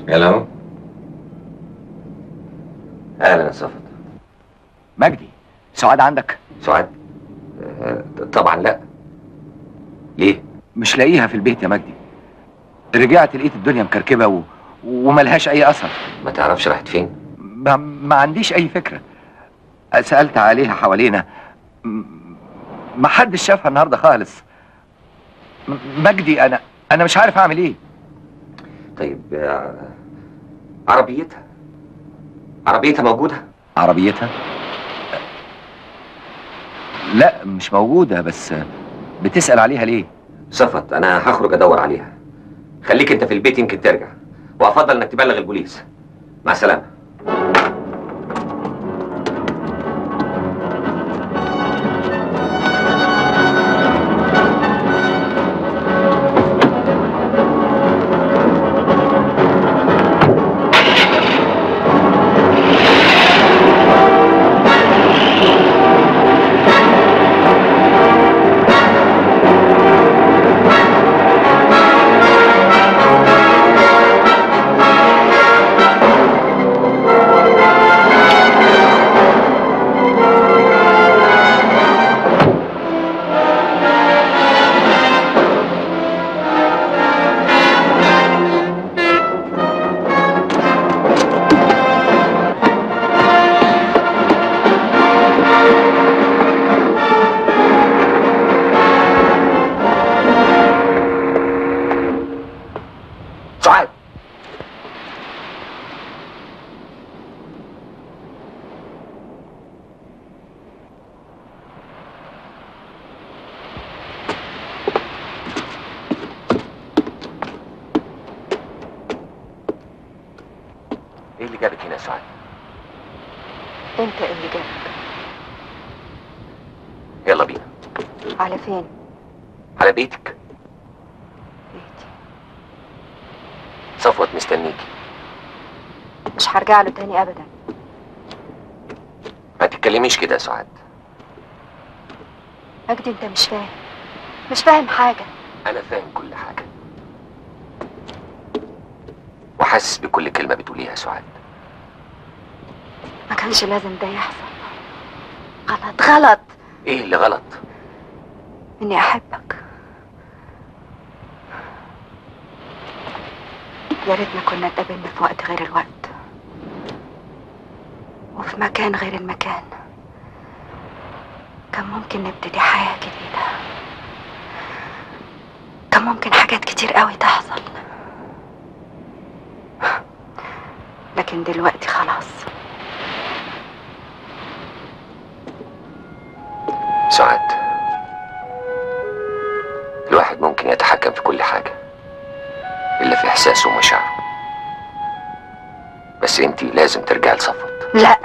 الو اهلا يا صفت مجدي سعاد عندك سعاد آه، طبعا لا ليه مش لاقيها في البيت يا مجدي رجعت لقيت الدنيا مكركبه و... وملهاش اي اثر ما تعرفش راحت فين ما, ما عنديش اي فكره سالت عليها حوالينا م- ما حدش شافها النهارده خالص م- مجدي انا انا مش عارف اعمل ايه طيب آه، عربيتها عربيتها موجوده عربيتها لا مش موجوده بس بتسال عليها ليه صفت انا هخرج ادور عليها خليك انت في البيت يمكن ترجع وافضل انك تبلغ البوليس مع السلامه سعاد ايه اللي جابك هنا يا سعاد انت اللي جابك يلا بينا على فين على بيتك بيتي صفوت مستنيكي مش هرجع له تاني ابدا ما تتكلميش كده يا سعاد مجدي انت مش فاهم مش فاهم حاجه انا فاهم كل حاجه وحاسس بكل كلمه بتقوليها يا سعاد ما كانش لازم ده يحصل غلط غلط ايه اللي غلط اني احبك يا ريتنا كنا اتقابلنا في وقت غير الوقت وفي مكان غير المكان كان ممكن نبتدي حياة جديدة كان ممكن حاجات كتير قوي تحصل لكن دلوقتي خلاص سعاد الواحد ممكن يتحكم في كل حاجة إلا في إحساسه ومشاعره بس انتي لازم ترجعي لصفوت لا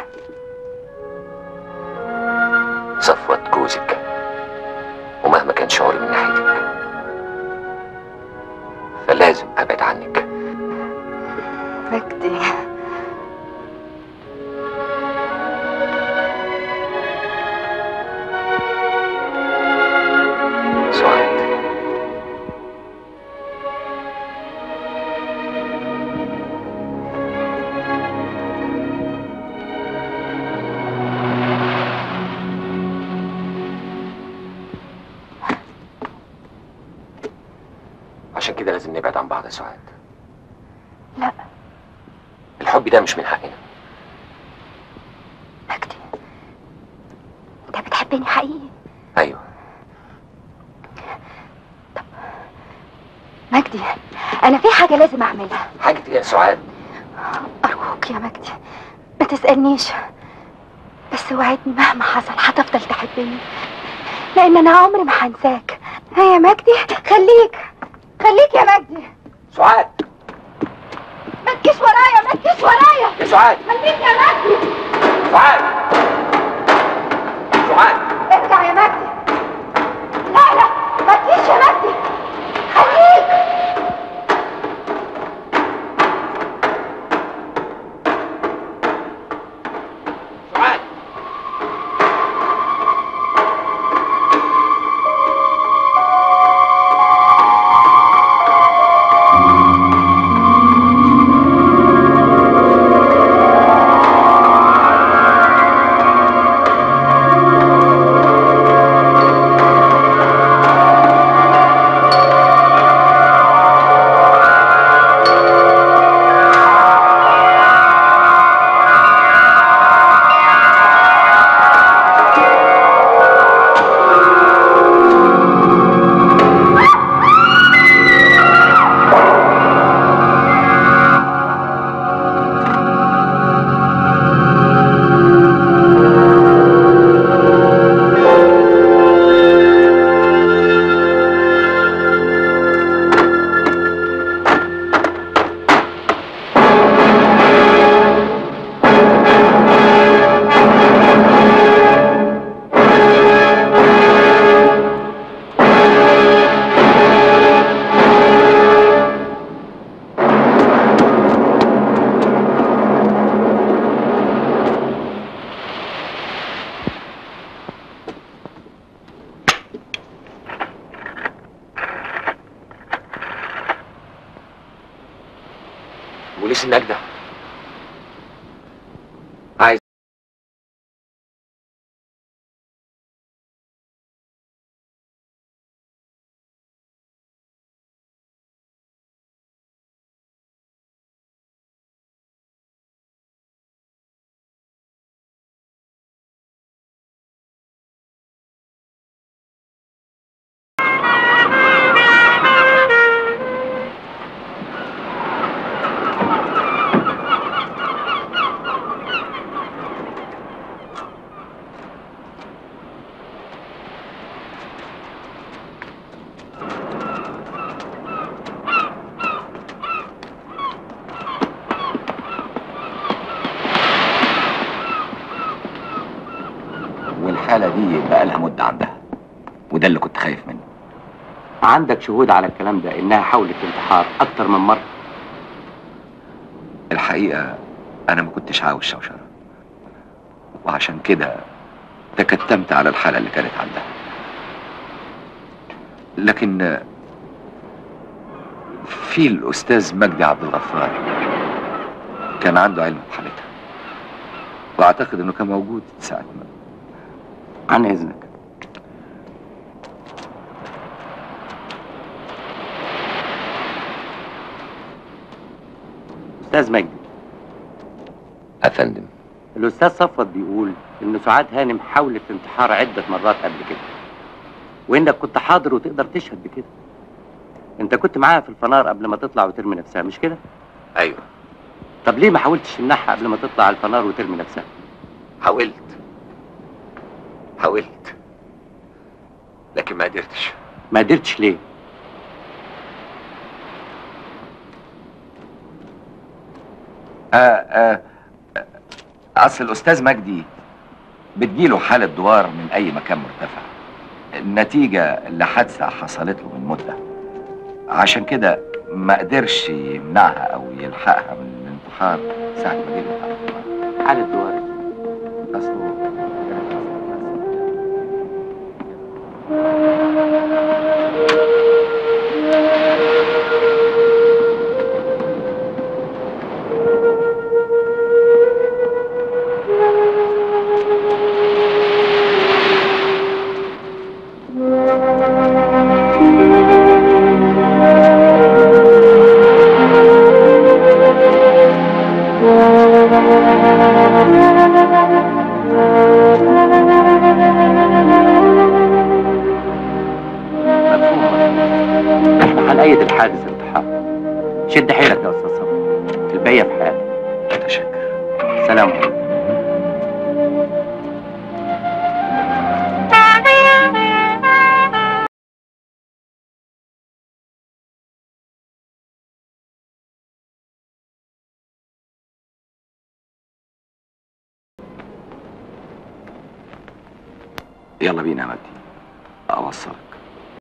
صفوت جوزك ومهما كان شعوري من ناحيتك فلازم أبعد عنك مجدي سعاد عشان كده لازم نبعد عن بعض يا سعاد لا الحب ده مش من حقنا مجدي انت بتحبني حقيقي أيوه مجدي انا في حاجه لازم اعملها حاجة إيه يا سعاد ارجوك يا مجدي ما تسالنيش بس وعدني مهما حصل هتفضل تحبني لان انا عمري ما هنساك ها يا مجدي خليك خليك يا مجدي سعاد ما تجيش ورايا ما تجيش ورايا يا سعاد خليك يا مجدي سعاد سعاد ارجع يا مجدي لا لا ما تجيش يا مجدي خليك سعاد بوليس النجدة عايز والحالة دي بقى لها مدة عندها وده اللي كنت خايف منه عندك شهود على الكلام ده انها حاولت انتحار اكتر من مره الحقيقة أنا ما كنتش عاوز شوشرة وعشان كده تكتمت على الحالة اللي كانت عندها لكن في الأستاذ مجدي عبد الغفار كان عنده علم بحالتها وأعتقد إنه كان موجود ساعة ما عن اذنك استاذ مجدي افندم الاستاذ صفوت بيقول ان سعاد هانم حاولت انتحار عده مرات قبل كده وانك كنت حاضر وتقدر تشهد بكده انت كنت معاها في الفنار قبل ما تطلع وترمي نفسها مش كده ايوه طب ليه ما حاولتش تمنعها قبل ما تطلع على الفنار وترمي نفسها حاولت حاولت لكن ما قدرتش ما قدرتش ليه آه آه آه، أصل الأستاذ مجدي بتجيله حالة دوار من أي مكان مرتفع نتيجة لحادثة حصلت له من مدة عشان كده ما قدرش يمنعها أو يلحقها من الانتحار ساعة ما جه الانتحار. حاله دوار أصله مفهوم احنا هنأيد الحادث انتحار شد حيلك يا استاذ صفوت الباقيه في حياتك متشكر سلام عليكم يلا بينا يا مجدي أوصلك